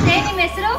ನಮಸ್ತೆ ನಿಮ್ಮ ಹೆಸರು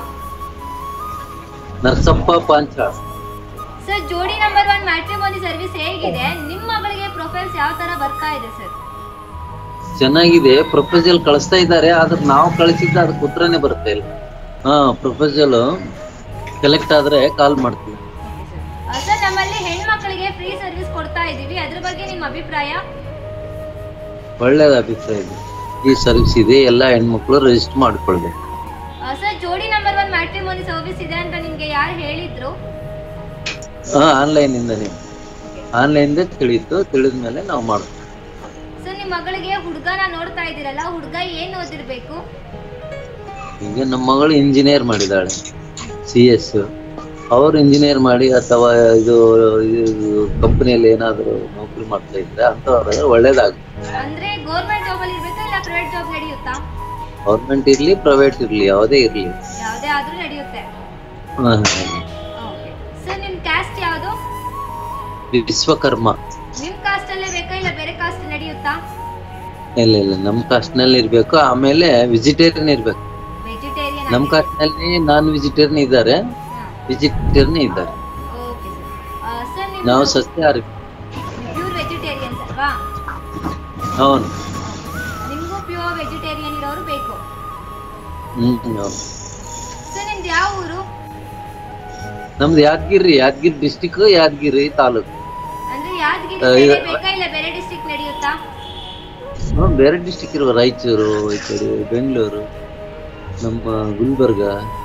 ನರಸಪ್ಪ ಪಾಂಚ sir Jodi number one matrimony service ಹೇಗಿದೆ ನಿಮ್ಮ ಮಗಳಿಗೆ ಪ್ರೊಫೈಲ್ಸ್ ಯಾವ ತರ ಬರ್ತಾ ಇದೆ ಸರ್ ಚೆನ್ನಾಗಿದೆ ಪ್ರಪೋಸಲ್ ಕಳಿಸ್ತಾ ಇದ್ದಾರೆ ಆದ್ರೆ ನಾವು ಕಳಿಸಿದ್ದ ಅದಕ್ಕೆ ಉತ್ತರನೇ ಬರ್ತಾ ಇಲ್ಲ ಹಾ ಪ್ರಪೋಸಲ್ ಕಲೆಕ್ಟ್ ಆದ್ರೆ ಕಾಲ್ ಮಾಡ್ತೀವಿ ಸರ್ ನಮ್ಮಲ್ಲಿ ಹೆಣ್ಮಕ್ಳಿಗೆ ಫ್ರೀ ಸರ್ವಿಸ್ ಕೊಡ್ತಾ ಇದೀವಿ ಅದ್ರ ಬಗ್ಗೆ ನಿಮ್ಮ ಅಭಿಪ್ರಾಯ ಒಳ್ಳೇದ ಅಭಿಪ್ರಾಯ ಇದೆ ಈ ಸರ್ವಿಸ್ ಇದೆ ಎಲ್ಲ ಹೆಣ್ಮಕ್ಳು ರಿಜಿಸ್ಟರ್ ಮಾಡ್ಕೊಳ್ಬೇಕು sir Jodi number one matrimony service ಇದೆ ಅಂತ ನಿಮ್ಗೆ ಯಾರು ಹೇಳಿದ್ರು ಹಾ ಆನ್ಲೈನ್ ಇಂದಾನೆ ಆನ್ಲೈನ್ ತಿಳಿಯಿತು ತಿಳಿದ ಮೇಲೆ ನಾವು ಮಾಡ್ತೀವಿ ಸರ್ ನಿಮ್ಮ ಮಗಳಿಗೆ ಹುಡುಗನ ನೋಡ್ತಾ ಇದ್ದೀರಲ್ಲ ಹುಡುಗ ಏನ್ ಓದಿರ್ಬೇಕು ಈಗ ನಮ್ಮ ಮಗಳು ಇಂಜಿನಿಯರ್ ಮಾಡಿದಾಳೆ ಸಿ ಎಸ್ ಅವರು ಇಂಜಿನಿಯರ್ ಮಾಡಿ ಅಥವಾ ಇದು ಕಂಪನಿಯಲ್ಲಿ ಏನಾದರೂ ನೌಕರಿ ಮಾಡ್ತಾ ಇದ್ರೆ ಅಂತವ್ರಾದ್ರೆ ಒಳ್ಳೇದಾಗುತ್ತೆ ಅಂದ್ರೆ ಗೌರ್ಮೆಂಟ್ ಜಾಬ್ ಅಲ್ಲಿ ಇರ್ಬೇಕಾ ಇಲ್ಲ ಪ್ರೈವೇಟ್ ಜಾಬ್ ನಡೆಯುತ್ತಾ ಗೌರ್ಮೆಂಟ್ ಇರ್ಲಿ ಪ್ರೈವೇಟ್ ಇರ್ಲಿ ಯಾವುದೇ ಇರ್ಲಿ ಯಾವುದೇ ಆದ್ರೂ ನಡೆಯುತ್ತೆ ಹಾ, ಓಕೆ ಸರ್ ನಿಮ್ ಕ್ಯಾಸ್ಟ್ ಯಾವುದು ವಿಶ್ವಕರ್ಮ ನಿಮ್ ಕಾಸ್ಟ್ ಅಲ್ಲೇ ಬೇಕಾ ಇಲ್ಲ ಬೇರೆ ಕಾಸ್ಟ್ ನಡೆಯುತ್ತಾ ಇಲ್ಲ ಇಲ್ಲ ನಮ್ಮ ಕಾಸ್ಟ್ನಲ್ಲಿ ಇರ್ಬೇಕು ಆಮೇಲೆ ವೆಜಿಟೇರಿಯನ್ ಇರ್ಬೇಕು ವೆಜಿಟೇರಿಯನ್ ನಮ್ಮ ಕಾಸ್ಟ್ನಲ್ಲಿ ನಾನ್ ವೆಜಿಟೇರಿಯನ್ ಇದ್ದಾರೆ ವೆಜಿಟೇರಿಯನ್ ಇದ್ದಾರೆ ಓಕೆ ಸರ್ ಸರ್ ನೀವು ನಾವು ಸಸ್ಯಾಹಾರಿ ಪ್ಯೂರ್ ವೆಜಿಟೇರಿಯನ್ಸ್ ಅಲ್ವಾ ಹೌದು ನಿಮಗೂ ಪ್ಯೂರ್ ವೆಜಿಟೇರಿಯನ್ ಇರೋರು ಬೇಕು ಹ್ಮ್ ಹೌದು. ಸರ್ ನಿಮ್ದು ಯಾವ ಊರು ನಮ್ದು ಯಾದಗಿರಿ ಯಾದಗಿರಿ ಡಿಸ್ಟಿಕ್ ಯಾದಗಿರಿ ತಾಲೂಕು ಅಂದ್ರೆ ಯಾದಗಿರಿ ಆ, side ಇದು- ಬೇಕಾ ಇಲ್ಲ ಬೇರೆ ಡಿಸ್ಟ್ರಿಕ್ಟ್ ನಡೆಯುತ್ತಾ ಹ್ಮ್, ಬೇರೆ ಡಿಸ್ಟಿಕ್ ಇರುವ ರಾಯಚೂರು ಈ ಕಡೆ ಬೆಂಗಳೂರು ನಮ್ಮ ಗುಲ್ಬರ್ಗ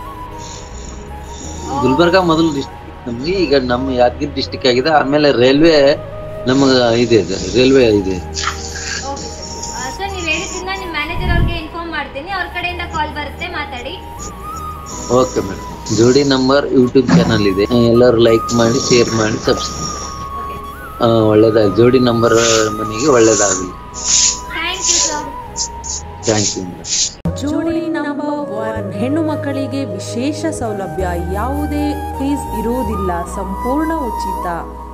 ಗುಲ್ಬರ್ಗ ಮೊದಲು ಡಿಸ್ಟಿಕ್ ನಮ್ಗೆ ಈಗ ನಮ್ಮ ಯಾದಗಿರಿ ಡಿಸ್ಟಿಕ್ ಆಗಿದೆ ಆಮೇಲೆ ರೈಲ್ವೆ ನಮಗ ಇದೆ ಇದೆ ರೈಲ್ವೆ ಇದೆ ಓಕೆ ಸರ್ ಸರ್ ನೀವು ಹೇಳಿದ್ರಿಂದ ನಿಮ್ಮ ಮ್ಯಾನೇಜರ್ ಅವ್ರಿಗೆ ಇನ್ಫಾರ್ಮ್ ಮಾಡ್ತೀನಿ ಅವ್ರ ಕಡೆಯಿಂದ ಕಾಲ್ ಬರುತ್ತೆ ಮಾತಾಡಿ okay madam Jodi number YouTube channel ಇದೆ ಎಲ್ಲರೂ ಲೈಕ್ ಮಾಡಿ ಶೇರ್ ಮಾಡಿ ಸಬ್ಸ್ಕ್ರೈಬ್ ಓಕೆ ಒಳ್ಳೇದಾಗಲಿ ಜೋಡಿ ನಂಬರ್ ಮನೆಗೆ ಒಳ್ಳೇದಾಗಲಿ thank you sir thank you madam Jodi number one ಹೆಣ್ಣು ಮಕ್ಕಳಿಗೆ ವಿಶೇಷ ಸೌಲಭ್ಯ ಯಾವುದೇ ಫೀಸ್ ಇರುವುದಿಲ್ಲ ಸಂಪೂರ್ಣ ಉಚಿತ